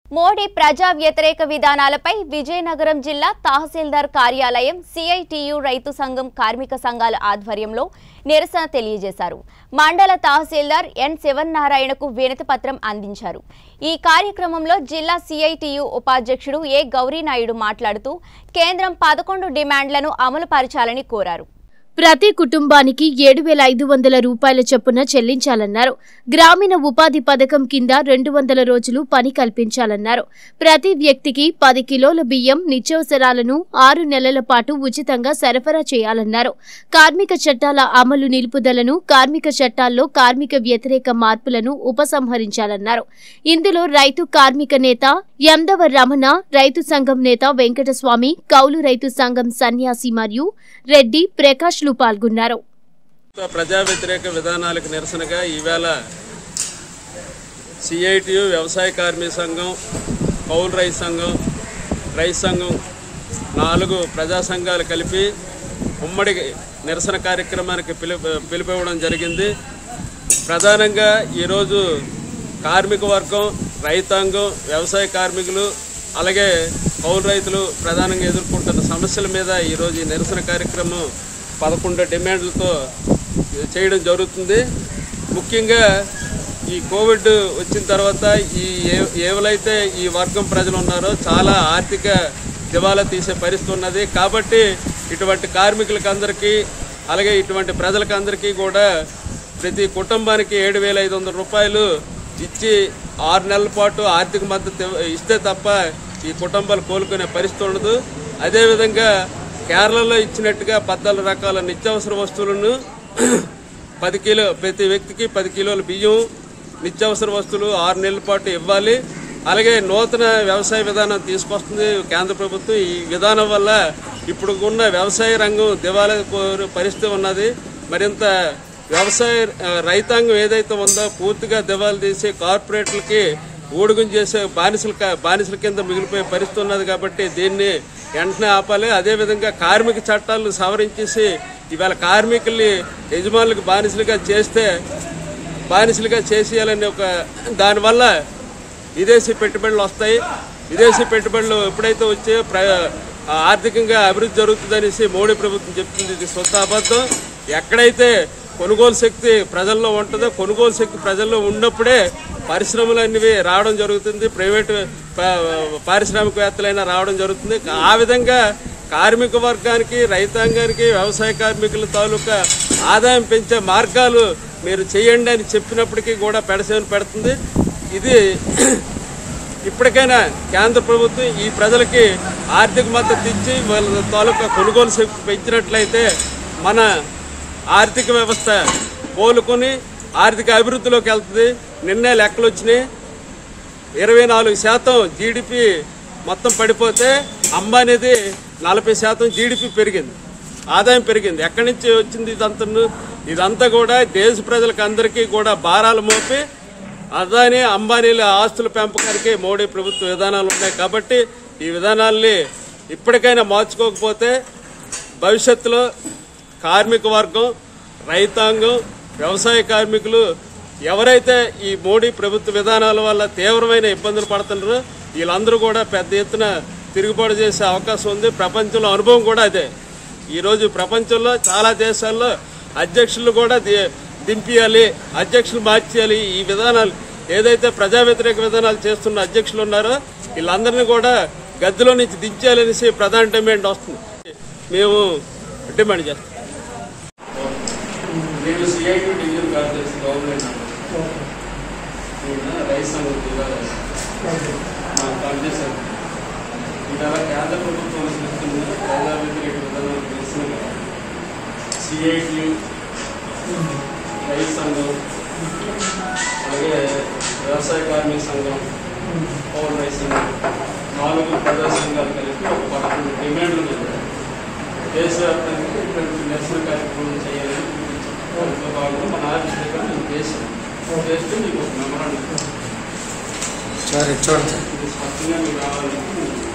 మోడీ ప్రజా వ్యతిరేక విధానాలపై విజయనగరం జిల్లా తహసీల్దార్ కార్యాలయం సిఐటియు రైతు సంఘం కార్మిక సంఘాల ఆధ్వర్యంలో నిరసన తెలియజేశారు మండల తహసీల్దార్ ఎన్ శివన్నారాయణకు వినతి పత్రం అందించారు ఈ కార్యక్రమంలో జిల్లా సిఐటియు ఉపాధ్యక్షుడు ఏ గౌరీనాయుడు మాట్లాడుతూ కేంద్రం పదకొండు డిమాండ్లను అమలు పరచాలని కోరారు ప్రతి కుటుంబానికి ఏడు వేల ఐదు వందల రూపాయల చొప్పున చెల్లించాలన్నారు గ్రామీణ ఉపాధి పథకం కింద రెండు వందల రోజులు పని కల్పించాలన్నారు ప్రతి వ్యక్తికి పది కిలోల బియ్యం నిత్యావసరాలను ఆరు నెలల పాటు ఉచితంగా సరఫరా చేయాలన్నారు కార్మిక చట్టాల అమలు నిలుపుదలను కార్మిక చట్టాల్లో కార్మిక వ్యతిరేక మార్పులను ఉపసంహరించాలన్నారు ఇందులో రైతు కార్మిక నేత యందవ రమణ రైతు సంఘం నేత వెంకటస్వామి కౌలు రైతు సంఘం సన్యాసి మరియు రెడ్డి ప్రకాష్లు పాల్గొన్నారు ప్రభుత్వ ప్రజా వ్యతిరేక విధానాలకు నిరసనగా ఈవేళ సిఐటియు వ్యవసాయ కార్మిక సంఘం కౌలు రైతు సంఘం రైతు సంఘం నాలుగు ప్రజా సంఘాలు కలిపి ఉమ్మడి నిరసన కార్యక్రమానికి పిలుపు పిలుపివ్వడం జరిగింది ప్రధానంగా ఈరోజు కార్మిక వర్గం రైతాంగం వ్యవసాయ కార్మికులు అలాగే కౌలు రైతులు ప్రధానంగా ఎదుర్కొంటున్న సమస్యల మీద ఈరోజు ఈ నిరసన కార్యక్రమం పదకొండు డిమాండ్లతో చేయడం జరుగుతుంది ముఖ్యంగా ఈ కోవిడ్ వచ్చిన తర్వాత ఈ ఏ- ఏవలైతే ఈ వర్గం ప్రజలు ఉన్నారో చాలా ఆర్థిక దివాలా తీసే పరిస్థితి ఉన్నది కాబట్టి ఇటువంటి కార్మికులకు అందరికీ అలాగే ఇటువంటి ప్రజలకు అందరికీ కూడా ప్రతి కుటుంబానికి ఏడు వేల ఐదు వందల రూపాయలు ఇచ్చి ఆరు నెలల పాటు ఆర్థిక మద్దతు ఇవ్వ- ఇస్తే తప్ప ఈ కుటుంబాలు కోలుకునే పరిస్థితి ఉండదు అదేవిధంగా కేరళలో ఇచ్చినట్టుగా పద్నాలుగు రకాల నిత్యావసర వస్తువులను పది కిలో ప్రతి వ్యక్తికి పది కిలోల బియ్యం నిత్యావసర వస్తువులు ఆరు నెలల పాటు ఇవ్వాలి అలాగే నూతన వ్యవసాయ విధానం తీసుకొస్తుంది కేంద్ర ప్రభుత్వం ఈ విధానం వల్ల ఇప్పుడు ఉన్న వ్యవసాయ రంగం దివాలా కోరు పరిస్థితి ఉన్నది మరింత వ్యవసాయ ఆ, రైతాంగం ఏదైతే ఉందో పూర్తిగా దివాలా తీసి కార్పొరేట్లకి ఊడుగుం చేసే బానిసల క- బానిసల కింద మిగిలిపోయే పరిస్థితి ఉన్నది కాబట్టి దీన్ని వెంటనే ఆపాలి అదేవిధంగా కార్మిక చట్టాలను సవరించేసి ఇవాళ కార్మికుల్ని యజమానులకు బానిసలుగా చేస్తే బానిసలుగా చేసేయాలని ఒక దానివల్ల విదేశీ పెట్టుబడులు వస్తాయి విదేశీ పెట్టుబడులు ఎప్పుడైతే వచ్చాయో ప్ర ఆర్థికంగా అభివృద్ధి జరుగుతుందనేసి మోడీ ప్రభుత్వం చెప్తుంది ఇది సొంత అబద్ధం ఎక్కడైతే కొనుగోలు శక్తి ప్రజల్లో ఉంటుందో కొనుగోలు శక్తి ప్రజల్లో ఉన్నప్పుడే పరిశ్రమలు అనేవి రావడం జరుగుతుంది ప్రైవేటు ప- పారిశ్రామికవేత్తలైనా రావడం జరుగుతుంది ఆ విధంగా కార్మిక వర్గానికి రైతాంగానికి వ్యవసాయ కార్మికుల తాలూకా ఆదాయం పెంచే మార్గాలు మీరు చేయండి అని చెప్పినప్పటికీ కూడా పెడసేవని పెడుతుంది ఇది ఇప్పటికైనా కేంద్ర ప్రభుత్వం ఈ ప్రజలకి ఆర్థిక మద్దతు ఇచ్చి వాళ్ళ తాలూకా కొనుగోలు శక్తి పెంచినట్లయితే మన ఆర్థిక వ్యవస్థ కోలుకొని ఆర్థిక అభివృద్ధిలోకి వెళ్తుంది నిన్నే లెక్కలు వచ్చినాయి ఇరవై నాలుగు శాతం జీడిపి మొత్తం పడిపోతే అంబానీది నలభై శాతం జీడిపి పెరిగింది ఆదాయం పెరిగింది ఎక్కడి నుంచి వచ్చింది ఇదంతా ఇదంతా కూడా దేశ ప్రజలకు అందరికీ కూడా భారాలు మోపి అదాని అంబానీల ఆస్తుల పెంపకానికి మోడీ ప్రభుత్వ విధానాలు ఉన్నాయి కాబట్టి ఈ విధానాల్ని ఇప్పటికైనా మార్చుకోకపోతే భవిష్యత్తులో కార్మిక వర్గం రైతాంగం వ్యవసాయ కార్మికులు ఎవరైతే ఈ మోడీ ప్రభుత్వ విధానాల వల్ల తీవ్రమైన ఇబ్బందులు పడుతున్నారో వీళ్ళందరూ కూడా పెద్ద ఎత్తున తిరుగుబాటు చేసే అవకాశం ఉంది ప్రపంచంలో అనుభవం కూడా అదే ఈరోజు ప్రపంచంలో చాలా దేశాల్లో అధ్యక్షులు కూడా ది- దింపియాలి అధ్యక్షులు మార్చేయాలి ఈ విధానాలు ఏదైతే ప్రజా వ్యతిరేక విధానాలు చేస్తున్న అధ్యక్షులు ఉన్నారో వీళ్ళందరినీ కూడా గద్దెలో నుంచి దించేయాలనేసి ప్రధాన డిమాండ్ వస్తుంది మేము డిమాండ్ చేస్తాం నేను సిఐటి డివిజన్ కార్యదర్శి గవర్నమెంట్ రైస్ పనిచేశాను ఇవాళ కేంద్ర ప్రభుత్వం అనుసరిస్తున్న ప్రజా వ్యతిరేక విధానాలు తెలిసిన సిఐటి రైతు సంఘం అలాగే వ్యవసాయ కార్మిక సంఘం పౌర రైతు సంఘం నాలుగు ప్రజా సంఘాలు కలిపి ఒక పదకొండు డిమాండ్లు పెట్టారు దేశవ్యాప్తంగా ఇటువంటి నిరసన కార్యక్రమం చేయాలని దాంట్లో భాగంగా మన ఆఫీస్ దగ్గర మేము చేసాం చేస్తే మీకు ఒక మెమరాండం సరే చూడండి ఇది స్పష్టంగా మీకు రావాలని